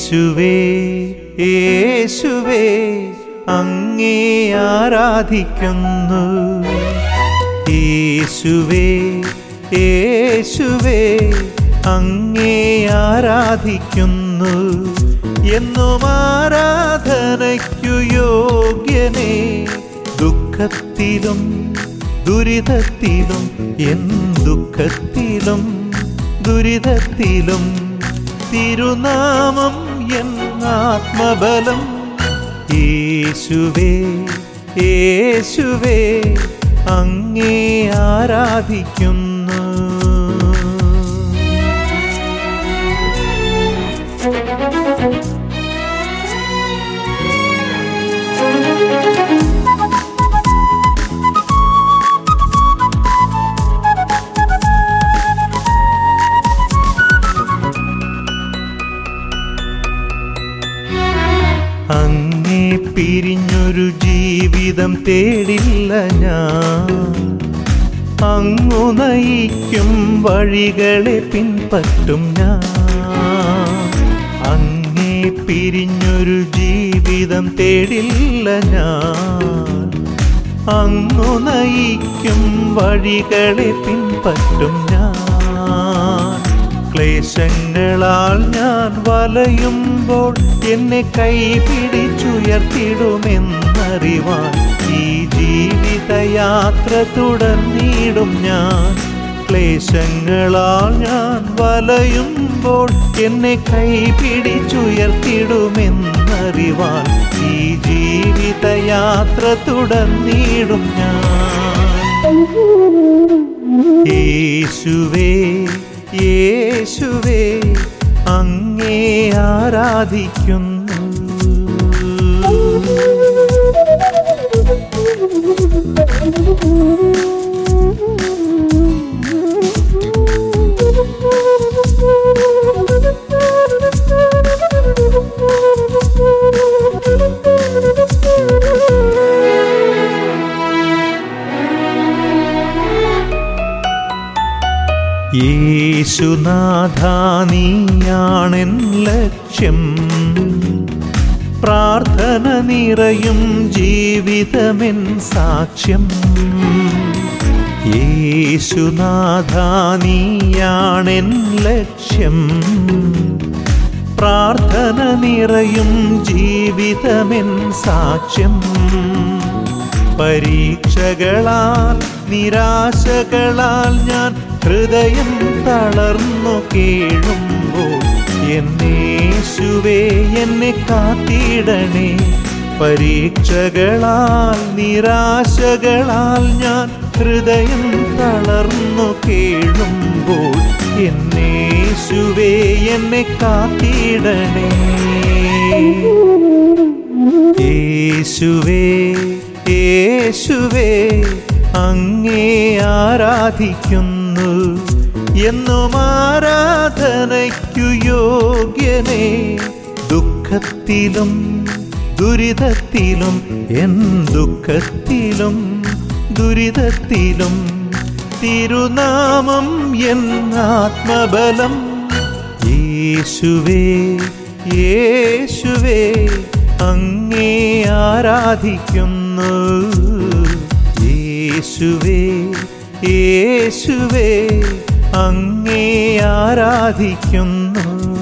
യേശുവേ യേശുവേ അങ്ങേ ആരാധിക്കുന്നു യേശുവേ യേശുവേ അങ്ങേ ആരാധിക്കുന്നു എന്നും ആരാധനയ്ക്കു യോഗ്യനേ ദുഃഖത്തിലും ദുരിതത്തിലും എൻ ദുഃഖത്തിലും ദുരിതത്തിലും തിരുനാമം എൻ ആത്മബലം യേശുവേ യേശുവേ അങ്ങേ ആരാധിക്കുന്നു അങ്ങേ പിരിഞ്ഞൊരു ജീവിതം തേടില്ല ഞാൻ അങ്ങു നയിക്കും വഴികളെ പിൻപറ്റും ഞാൻ അങ്ങേ പിരിഞ്ഞൊരു ജീവിതം തേടില്ല ഞാൻ അങ്ങു നയിക്കും വഴികളെ പിൻപറ്റും ഞാൻ ക്ലേശങ്ങളാൽ ഞാൻ വലയുമ്പോൾ എന്നെ കൈപിടിച്ചുയർത്തിടുമെന്നറിവാൻ ഈ ജീവിതയാത്ര തുടർന്നിടും ഞാൻ ക്ലേശങ്ങളാൽ ഞാൻ വലയുമ്പോൾ എന്നെ കൈപിടിച്ചുയർത്തിടുമെന്നറിവാൻ ഈ ജീവിതയാത്ര തുടർന്നിടും ഞാൻ യേശുവേ യേശുവേ അങ്ങേ ആരാധിക്കുന്നു യേശുനാഥാനിയാണെൻ ലക്ഷ്യം പ്രാർത്ഥന നിറയും ജീവിതമെൻ സാക്ഷ്യം യേശുനാഥാനിയാണെൻ ലക്ഷ്യം പ്രാർത്ഥന നിറയും ജീവിതമെൻ സാക്ഷ്യം പരീക്ഷകളാൽ നിരാശകളാൽ ഞാൻ ഹൃദയം തളർന്നു കേഴുമ്പോൾ എന്നേശുവേ എന്നെ കാത്തിടണേ പരീക്ഷകളാൽ നിരാശകളാൽ ഞാൻ ഹൃദയം തളർന്നു കേഴുമ്പോൾ എന്നേശുവേ എന്നെ കാത്തിടണേ യേശുവേ യേശുവേ അങ്ങേ ആരാധിക്കുന്നു എന്നും ആരാധനയ്ക്കു യോഗ്യനേ ദുഃഖത്തിലും ദുരിതത്തിലും എൻ ദുഃഖത്തിലും ദുരിതത്തിലും തിരുനാമം എൻ ആത്മബലം യേശുവേ യേശുവേ അങ്ങേ ആരാധിക്കുന്നു യേശുവേ യേശുവേ അങ്ങേ ആരാധിക്കുന്നു